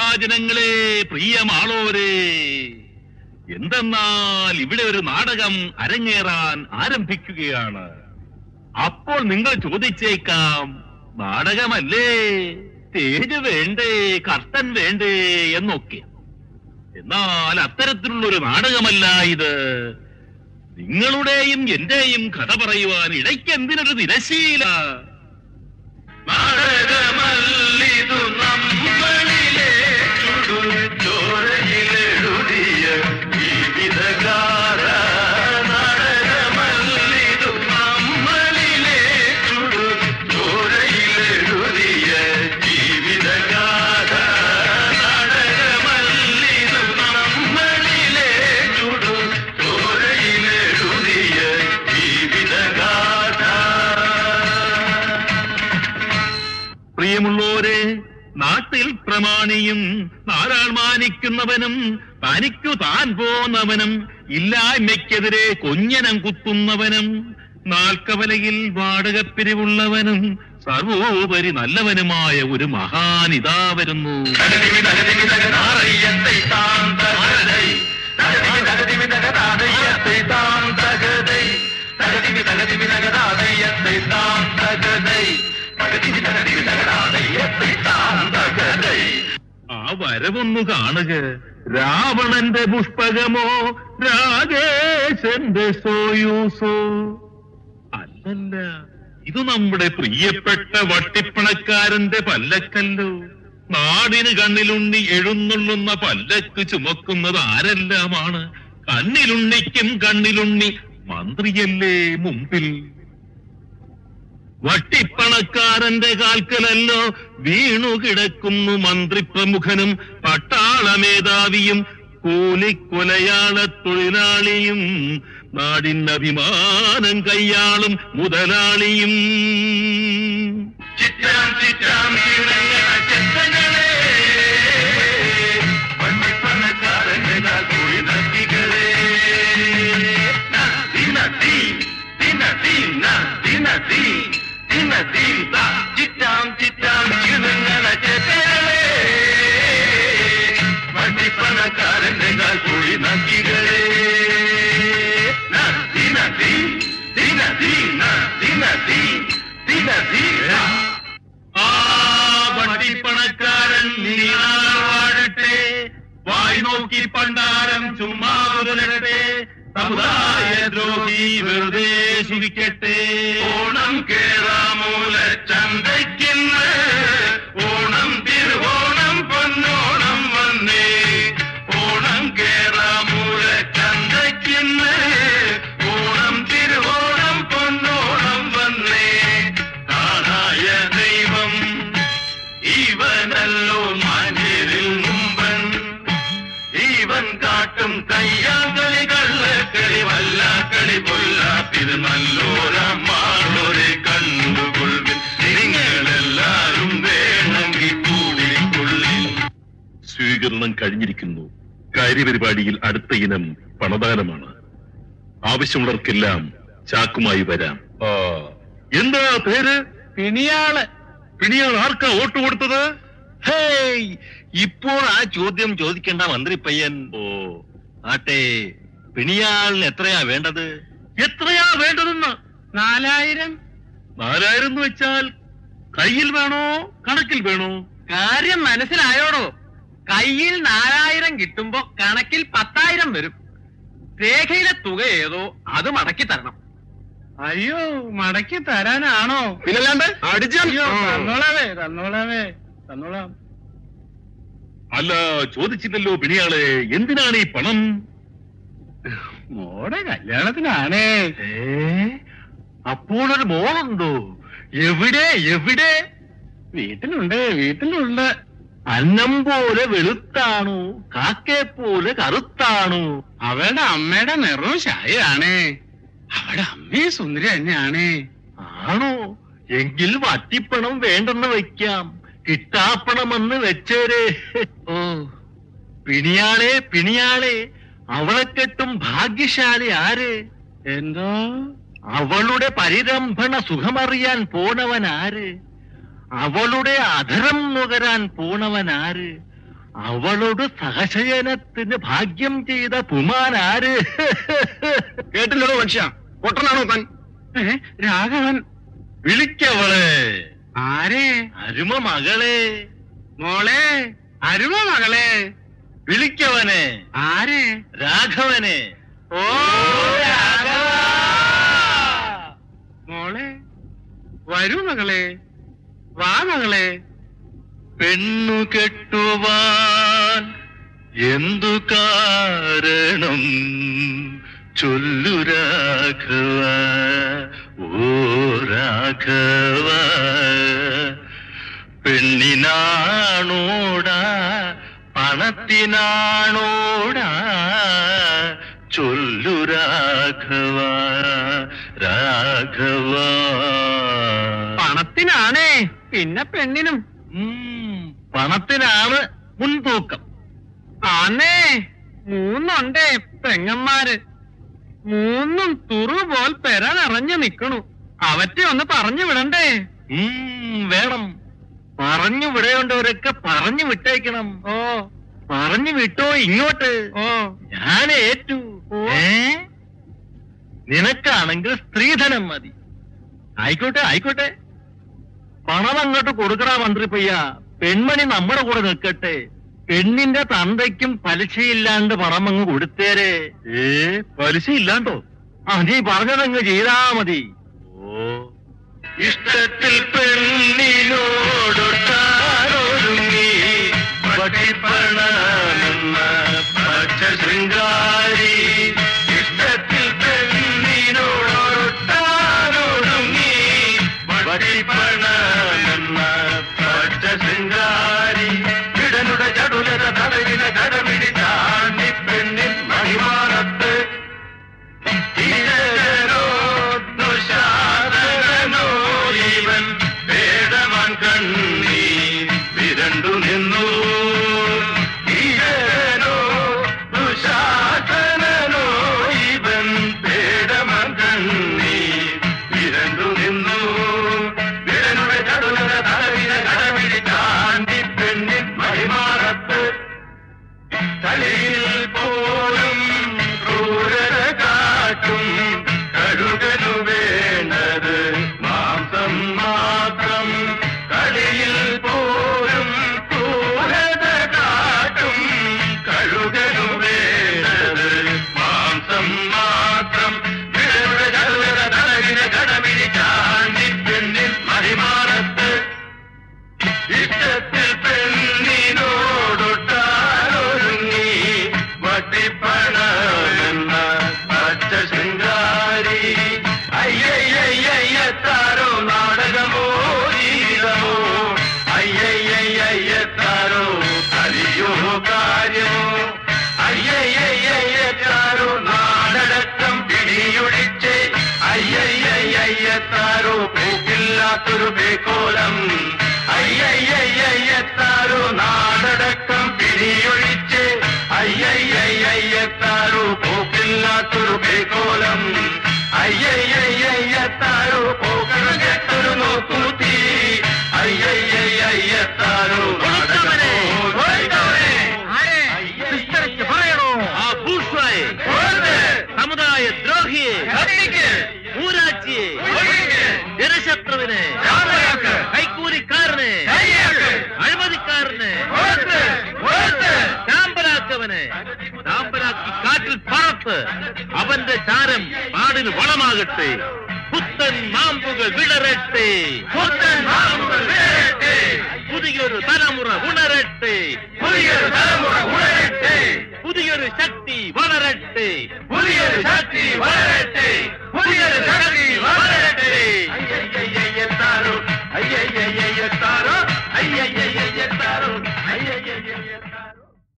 മഹാജനങ്ങളെ പ്രിയമാളോരെ എന്തെന്നാൽ ഇവിടെ ഒരു നാടകം അരങ്ങേറാൻ ആരംഭിക്കുകയാണ് അപ്പോൾ നിങ്ങൾ ചോദിച്ചേക്കാം നാടകമല്ലേ സ്റ്റേജ് വേണ്ടേ കർട്ടൻ വേണ്ടേ എന്നൊക്കെ എന്നാൽ അത്തരത്തിലുള്ള ഒരു നാടകമല്ല ഇത് നിങ്ങളുടെയും എന്റെയും കഥ പറയുവാൻ ഇടയ്ക്ക് എന്തിനൊരു തിരശീല നാടകമല്ലിതു നമ്മളിലെ ചുടുചോരയിലെഴുതിയ ജീവിതകാര നാടകമല്ലിതു നമ്മളിലെ ചുടുചോരയിലെഴുതിയ ജീവിതകാര നാടകമല്ലിതു നമ്മളിലെ ചുടുചോരയിലെഴുതിയ ജീവിതകാര പ്രിയമുള്ളോരെ നാട്ടിൽ പ്രമാണിയും നാരാൾ മാനിക്കുന്നവനും തനിക്കു താൻ പോന്നവനും ഇല്ലായ്മയ്ക്കെതിരെ കൊഞ്ഞനം കുത്തുന്നവനും നാൽക്കവലയിൽ വാടകപ്പിരിവുള്ളവനും സർവോപരി നല്ലവനുമായ ഒരു മഹാനിതാ വരുന്നു ആ വരവൊന്നു കാണുക രാവണന്റെ പുഷ്പകമോ രാജേശന്റെ സോയൂസോ അല്ലല്ല ഇത് നമ്മുടെ പ്രിയപ്പെട്ട വട്ടിപ്പണക്കാരന്റെ പല്ലക്കല്ലോ നാടിന് കണ്ണിലുണ്ണി എഴുന്നള്ളുന്ന പല്ലക്ക് ചുമക്കുന്നത് ആരെല്ലാമാണ് കണ്ണിലുണ്ണിക്കും കണ്ണിലുണ്ണി മന്ത്രിയല്ലേ മുമ്പിൽ വട്ടിപ്പണക്കാരന്റെ കാൽക്കലല്ലോ വീണു കിടക്കുന്നു മന്ത്രിപ്രമുഖനും പട്ടാള മേധാവിയും കൂലിക്കൊലയാള തൊഴിലാളിയും നാടിന് അഭിമാനം കയ്യാളും മുതലാളിയും ചിറ്റാം ചിറ്റാം ചെത്തങ്ങളെ വട്ടിപ്പണക്കാരന്റെ കാൽ കുഴി നക്കികളെ ദിനത്തി ദിനത്തി ദിനത്തി ദിനത്തി ചിറ്റാം ചിറ്റാം ചിണങ്ങളെ ചെത്തകളെ വട്ടിപ്പണക്കാരന്റെ കാൽ കുഴി നക്കികളെ ദിനത്തി ദിനത്തി ദിനത്തി ദിനത്തി ആ വട്ടിപ്പണക്കാരൻ നീണാൾ വാഴട്ടെ വായി നോക്കി പണ്ടാരം ചുമ്മാ മുതലട്ടെ സമുദായ ദ്രോഹി വെറുതെ ശിവിക്കട്ടെ ഓണം കേറാമൂല ചന്തയ്ക്കിന്ന് ഓണം തിരുവോണം പൊന്നോണം വന്നേ ഓണം കേറാമൂല ചന്തയ്ക്കിന്ന് ഓണം തിരുവോണം പൊന്നോണം വന്നേ കാണായ ദൈവം ഇവനല്ലോ മാന്യരിൽ മുമ്പൻ ഇവൻ കാട്ടും കയ്യാങ്കളി കള്ളക്കളി വല്ലാക്കളി പൊല്ലാപ്പിത് നല്ലോരമാളൊരെ കണ്ടുകൊള്ളിൻ നിങ്ങളെല്ലാരും വേണമെങ്കിൽ കൂടിക്കൊള്ളിൻ സ്വീകരണം കഴിഞ്ഞിരിക്കുന്നു കാര്യപരിപാടിയിൽ അടുത്ത ഇനം പണദാനമാണ് ആവശ്യമുള്ളവർക്കെല്ലാം ചാക്കുമായി വരാം ആ, എന്താ പേര് പിണിയാള് പിണിയാൾ ആർക്കാ വോട്ട് കൊടുത്തത് ഹേയ് ഇപ്പോൾ ആ ചോദ്യം ചോദിക്കേണ്ട മന്ത്രി പയ്യൻ ഓ ആട്ടെ പിണിയാളിന് എത്രയാ വേണ്ടത് എത്രയാ വേണ്ടതെന്ന് നാലായിരം നാലായിരം എന്ന് വെച്ചാൽ കയ്യിൽ വേണോ കണക്കിൽ വേണോ കാര്യം മനസ്സിലായോടോ കയ്യിൽ നാലായിരം കിട്ടുമ്പോ കണക്കിൽ പത്തായിരം വരും രേഖയിലെ തുക ഏതോ അത് മടക്കി തരണം അയ്യോ മടക്കി തരാനാണോ പിന്നല്ലാണ്ട് അയ്യോ തന്നോളാവേ തന്നോളാവേ തന്നോളാം അല്ല ചോദിച്ചില്ലല്ലോ പിണിയാളെ എന്തിനാണ് ഈ പണം മോടെ കല്യാണത്തിനാണേ അപ്പോഴൊരു മോളുണ്ടോ എവിടെ എവിടെ വീട്ടിലുണ്ട് വീട്ടിലുണ്ട് അന്നം പോലെ വെളുത്താണോ കാക്കെ പോലെ കറുത്താണോ അവളുടെ അമ്മയുടെ നിറവും ശായാണേ അവളുടെ അമ്മയും സുന്ദരി തന്നെയാണേ ആണോ എങ്കിൽ വട്ടിപ്പണം വേണ്ടെന്ന് വെക്കാം കിട്ടാപ്പണമെന്ന് വെച്ചേരെ ഓ പിണിയാളെ പിണിയാളെ അവളെ കെട്ടും ഭാഗ്യശാലി ആര് എന്തോ അവളുടെ പരിരംഭണ സുഖമറിയാൻ പോണവൻ ആര് അവളുടെ അധരം നുകരാൻ പോണവൻ ആര് അവളോട് സഹശയനത്തിന് ഭാഗ്യം ചെയ്ത പുമാനാര് കേട്ടില്ലടോ മനുഷ്യ പൊട്ടനാണോ താൻ ഏ, രാഘവൻ വിളിക്കവളെ ആരെ അരുമ മകളെ മോളെ അരുമ മകളെ വിളിക്കവനെ ആരെ രാഘവനെ ഓ രാഘവ മോളെ വരൂ മകളെ വാ മകളെ പെണ്ണു കെട്ടുവാൻ എന്തു കാരണം ചൊല്ലു രാഘവ ഓ രാഘവ പെണ്ണിനാണോടാ പണത്തിനാണോടാ ചൊല്ലു രാഘവ രാഘവ പണത്തിനാണേ പിന്നെ പെണ്ണിനും ഉം, പണത്തിനാണ് മുൻതൂക്കം ആന്നേ മൂന്നുണ്ടേ പെങ്ങന്മാര് മൂന്നും തുറു പോൽ പെര നിറഞ്ഞു നിക്കണു അവറ്റെ ഒന്ന് പറഞ്ഞു വിടണ്ടേ ഉം, വേണം പറഞ്ഞു വിടേണ്ടവരൊക്കെ പറഞ്ഞു വിട്ടേക്കണം ഓ പറഞ്ഞു വിട്ടോ ഇങ്ങോട്ട് ഓ ഞാൻ ഏറ്റു ഓ. ഏ നിനക്കാണെങ്കിൽ സ്ത്രീധനം മതി ആയിക്കോട്ടെ ആയിക്കോട്ടെ പണം അങ്ങോട്ട് കൊടുക്കടാ മന്ത്രി പയ്യ പെൺമണി നമ്മുടെ കൂടെ നിൽക്കട്ടെ പെണ്ണിന്റെ തന്തയ്ക്കും പലിശയില്ലാണ്ട് പണം അങ്ങ് കൊടുത്തേരെ ഏ പലിശ ഇല്ലാണ്ടോ ആ നീ പറഞ്ഞതങ്ങ് ചെയ്താ മതി ഓ ഇഷ്ടത്തിൽ പെണ്ണിനോടൊട്ടാരൊരുങ്ങി പട്ടിപ്പണമെന്ന പച്ച ശൃംഗാരി ഇഷ്ടത്തിൽ പെണ്ണിനോടൊട്ടാരൊരുങ്ങി പട്ടിപ്പണമെന്ന പച്ച ശൃംഗാരി കിടനുടെ ചടുലത തടവിന കടമിടി ചാണ്ടി പെണ്ണിൻ മഹിമാനത്ത് ഇരകരോ ദുശാസനോ ഇവൻ പേടമാൻ കണ്ണീ വിരണ്ടു നിന്നു ഇരകരോ ദുശാസനോ ഇവൻ പേടമാൻ കണ്ണീ വിരണ്ടു നിന്നു വിരനുടെ ചടുലത തടവിന കടവിടി ചാണ്ടി പെണ്ണിൻ മഹിമാറത്ത് തലയിൽ പോലും ക്രൂരത കാട്ടും കഴുകനു വേണ്ടത് മാംസം മാത്രം കളിയിൽ പോലും ക്രൂരത കാട്ടും കഴുകനു വേണ്ടത് മാംസം മാത്രം വിരലുടെ ചടുലത തടവിന് കടമിടി ചാണ്ടി പെണ്ണിൽ മറിമാറത്ത് ഇഷ്ടത്തിൽ പെണ്ണിനോടൊട്ടാരൊരുങ്ങി വട്ടിപ്പണമെന്ന പച്ച ശൃംഗാരി അയ്യയ്യയ്യത്താരോ നാടകമോ ഗീതമോ അയ്യയ്യയ്യത്താരോ കളിയോ കാര്യമോ അയ്യയ്യയ്യത്താരോ നാടടക്കം പിടിയൊഴിച്ച് അയ്യയ്യയ്യത്താരോ പോക്കില്ലാത്തൊരു പേക്കോലം അയ്യയ്യയ്യത്താരോ നാടടക്കം പിടിയൊഴിച്ച് അയ്യയ്യയ്യത്താരോ പോക്കില്ലാത്തൊരു പേക്കോലം അയ്യയ്യയ്യത്താരോ പോക്കണം കെട്ടൊരു നോക്കൂത്തി അയ്യയ്യയ്യത്താരോ നാടകമോ ആരെ വിസ്തരിച്ച് പറയണോ ആ ഭൂഷ്വായെ സമുദായ ദ്രോഹിയെ മൂരാച്ചിയെ ജനശത്രുവിനെ കൈക്കൂലിക്കാരനെ അഴിമതിക്കാരനെ ചാമ്പലാക്കവനെ ചാമ്പലാക്കി കാറ്റിൽ പറത്ത് അവന്റെ ചാരം നാടിന് വളമാകട്ടെ പുത്തൻ മാമ്പുകൾ വിടരട്ടെ പുത്തൻ മാമ്പുകൾ വിടരട്ടെ പുതിയൊരു തലമുറ ഉണരട്ടെ പുതിയൊരു തലമുറ ഉണരട്ടെ പുതിയൊരു ശക്തി വളരട്ടെ പുതിയൊരു ശക്തി വളരട്ടെ